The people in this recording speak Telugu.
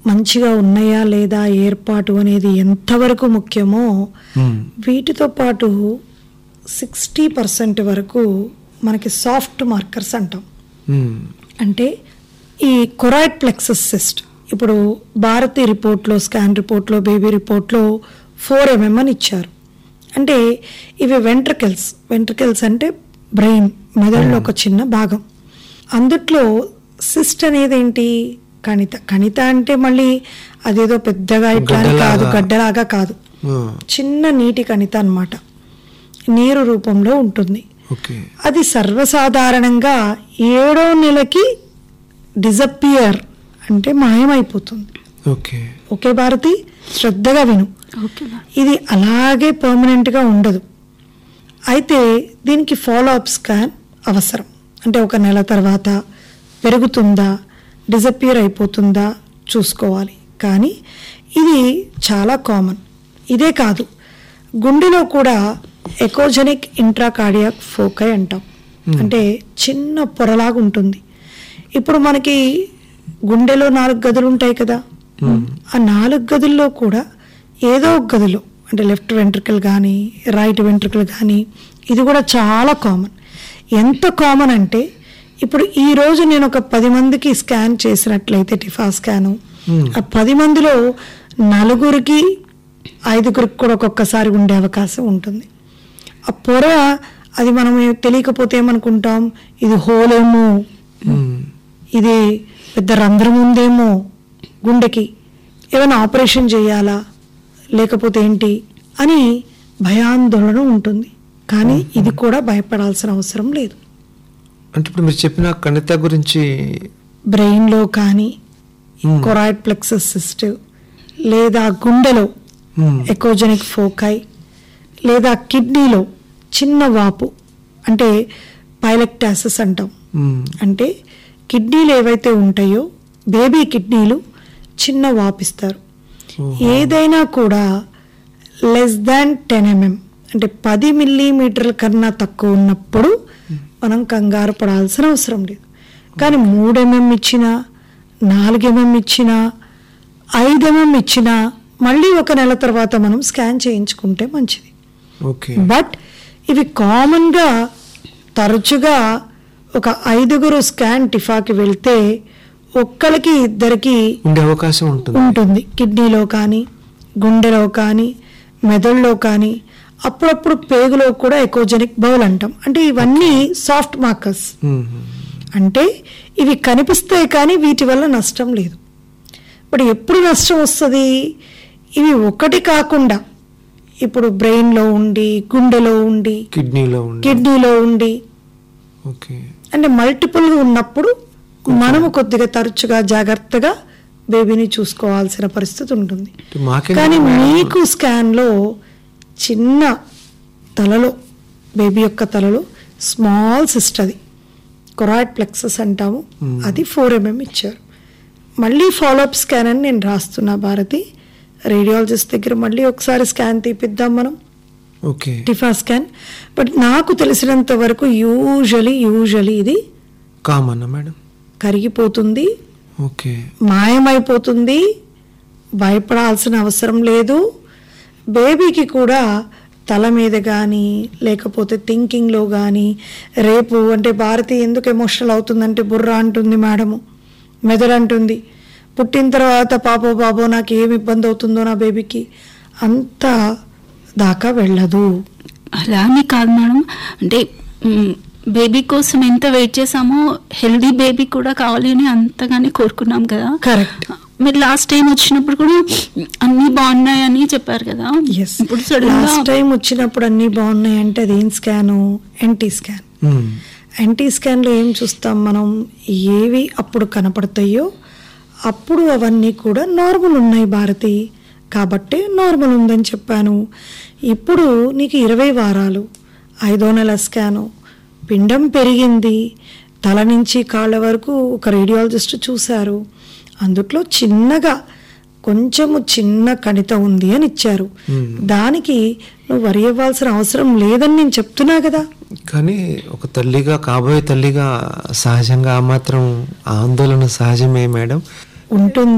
మంచిగా ఉన్నాయా లేదా ఏర్పాటు అనేది ఎంతవరకు ముఖ్యమో మ్మ్. వీటితో పాటు సిక్స్టీ పర్సెంట్ వరకు మనకి సాఫ్ట్ మార్కర్స్ అంటాం మ్మ్. అంటే ఈ కొరాయిడ్ ప్లెక్సస్ సిస్ట్ ఇప్పుడు భారతీ రిపోర్ట్లో స్కాన్ రిపోర్ట్లో బేబీ రిపోర్ట్లో ఫోర్ ఎంఎం అని ఇచ్చారు అంటే ఇవి వెంట్రికల్స్ వెంట్రికల్స్ అంటే బ్రెయిన్ మెదడులో ఒక చిన్న భాగం అందుట్లో సిస్ట్ అనేది ఏంటి కణిత కణిత అంటే మళ్ళీ అదేదో పెద్దగా ఇట్లా అని కాదు గడ్డలాగా. గడ్డలాగా కాదు ఆ, చిన్న నీటి కణిత అన్నమాట నీరు రూపంలో ఉంటుంది ఓకే అది సర్వసాధారణంగా ఏడో నెలకి డిజపియర్ అంటే మాయమైపోతుంది ఓకే ఓకే భారతి శ్రద్ధగా విను ఓకే మ్యామ్ ఇది అలాగే పర్మనెంట్గా ఉండదు అయితే దీనికి ఫాలో అప్ స్కాన్ అవసరం అంటే ఒక నెల తర్వాత పెరుగుతుందా డిజపియర్ అయిపోతుందా చూసుకోవాలి కానీ ఇది చాలా కామన్ ఇదే కాదు గుండెలో కూడా ఎకోజెనిక్ ఇంట్రాకార్డియాక్ ఫోకై అంటాం అంటే చిన్న పొరలాగా ఉంటుంది ఇప్పుడు మనకి గుండెలో నాలుగు గదులు ఉంటాయి కదా ఆ నాలుగు గదుల్లో కూడా ఏదో ఒక గదిలో అంటే లెఫ్ట్ వెంట్రికల్ కానీ రైట్ వెంట్రికల్ కానీ ఇది కూడా చాలా కామన్ ఎంత కామన్ అంటే ఇప్పుడు ఈ రోజు నేను ఒక పది మందికి స్కాన్ చేసినట్లయితే టిఫా స్కాను ఆ పది మందిలో నలుగురికి ఐదుగురికి కూడా ఒక్కొక్కసారి ఉండే అవకాశం ఉంటుంది ఆ పొర అది మనం తెలియకపోతే ఏమనుకుంటాం ఇది హోలేమో మ్మ్. ఇది పెద్ద రంధ్రం ఉందేమో గుండెకి ఏమైనా ఆపరేషన్ చేయాలా లేకపోతే ఏంటి అని భయాందోళన ఉంటుంది కానీ ఇది కూడా భయపడాల్సిన అవసరం లేదు అంటే ఇప్పుడు మీరు చెప్పిన కణిత గురించి బ్రెయిన్లో కానీ మ్మ్. కొరాయిడ్ ప్లెక్సస్ సిస్ట్ లేదా గుండెలో మ్మ్. ఎకోజెనిక్ ఫోకై లేదా కిడ్నీలో చిన్న వాపు అంటే పైలెక్టాసిస్ అంటాం మ్మ్. అంటే కిడ్నీలు ఏవైతే ఉంటాయో బేబీ కిడ్నీలు చిన్న వాపిస్తారు ఓహో. ఏదైనా కూడా లెస్ దాన్ టెన్ ఎంఎం అంటే పది మిల్లీమీటర్ల కన్నా తక్కువ ఉన్నప్పుడు మనం కంగారు పడాల్సిన అవసరం లేదు కానీ మూడు ఎంఎం ఇచ్చినా నాలుగు ఎంఎం ఇచ్చినా ఐదు ఎంఎం ఇచ్చినా మళ్ళీ ఒక నెల తర్వాత మనం స్కాన్ చేయించుకుంటే మంచిది ఓకే బట్ ఇవి కామన్గా తరచుగా ఒక ఐదుగురు స్కాన్ టిఫాకి వెళ్తే ఒక్కరికి ఇద్దరికి ఉండే అవకాశం ఉంటుంది ఉంటుంది కిడ్నీలో కానీ గుండెలో కానీ మెదడులో కానీ అప్పుడప్పుడు పేగులో కూడా ఎకోజెనిక్ బౌల్ అంటాం అంటే ఇవన్నీ సాఫ్ట్ మార్కర్స్ మ్మ్. అంటే ఇవి కనిపిస్తాయి కానీ వీటి వల్ల నష్టం లేదు ఇప్పుడు ఎప్పుడు నష్టం వస్తుంది ఇవి ఒకటి కాకుండా ఇప్పుడు బ్రెయిన్లో ఉండి గుండెలో ఉండి కిడ్నీలో ఉండి కిడ్నీలో ఉండి ఓకే అంటే మల్టిపుల్గా ఉన్నప్పుడు మనము కొద్దిగా తరచుగా జాగ్రత్తగా బేబీని చూసుకోవాల్సిన పరిస్థితి ఉంటుంది అంటే మాకే కానీ మీకు స్కాన్లో చిన్న తలలో బేబీ యొక్క తలలో స్మాల్ సిస్ట్ అది కొరాయిడ్ ప్లెక్సస్ అంటాము అది ఫోర్ ఎంఎం ఇచ్చారు మళ్ళీ ఫాలోఅప్ స్కాన్ అని నేను రాస్తున్నా భారతి రేడియాలజిస్ట్ దగ్గర మళ్ళీ ఒకసారి స్కాన్ తీపిద్దాం మనం ఓకే టిఫా స్కాన్ బట్ నాకు తెలిసినంత వరకు యూజువలీ యూజువలీ ఇది కామన్నా మేడం కరిగిపోతుంది ఓకే మాయమైపోతుంది భయపడాల్సిన అవసరం లేదు బేబీకి కూడా తల మీద కానీ లేకపోతే థింకింగ్లో కానీ రేపు అంటే భారతి ఎందుకు ఎమోషనల్ అవుతుందంటే బుర్ర అంటుంది మేడము మెదడు అంటుంది పుట్టిన తర్వాత పాపో బాబో నాకు ఏమి ఇబ్బంది అవుతుందో నా బేబీకి అంత దాకా వెళ్ళదు అలా అని కాదు మేడం అంటే బేబీ కోసం ఎంత వెయిట్ చేసామో హెల్దీ బేబీ కూడా కావాలి అని అంతగానే కోరుకున్నాం కదా కరెక్ట్ మీరు లాస్ట్ టైం వచ్చినప్పుడు కూడా అన్ని బాగున్నాయని చెప్పారు కదా ఎస్ ఇప్పుడు సడన్ గా లాస్ట్ టైం వచ్చినప్పుడు అన్నీ బాగున్నాయి అంటే అది ఏం స్కాను ఎన్టీ స్కాన్ మ్మ్. ఎన్టీ స్కాన్లో ఏం చూస్తాం మనం ఏవి అప్పుడు కనపడతాయో అప్పుడు అవన్నీ కూడా నార్మల్ ఉన్నాయి భారతి కాబట్టే నార్మల్ ఉందని చెప్పాను ఇప్పుడు నీకు ఇరవై వారాలు ఐదో నెల స్కాను పిండం పెరిగింది తల నుంచి కాళ్ళ వరకు ఒక రేడియాలజిస్ట్ చూశారు అందుట్లో చిన్నగా కొంచెము చిన్న కణిత ఉంది అని ఇచ్చారు దానికి నువ్వు వరి అవ్వాల్సిన అవసరం లేదని నేను చెప్తున్నా కదా కానీ ఒక తల్లిగా కాబోయే తల్లిగా సహజంగా ఆ మాత్రం ఆందోళన సహజమే మేడం ఉంటుంది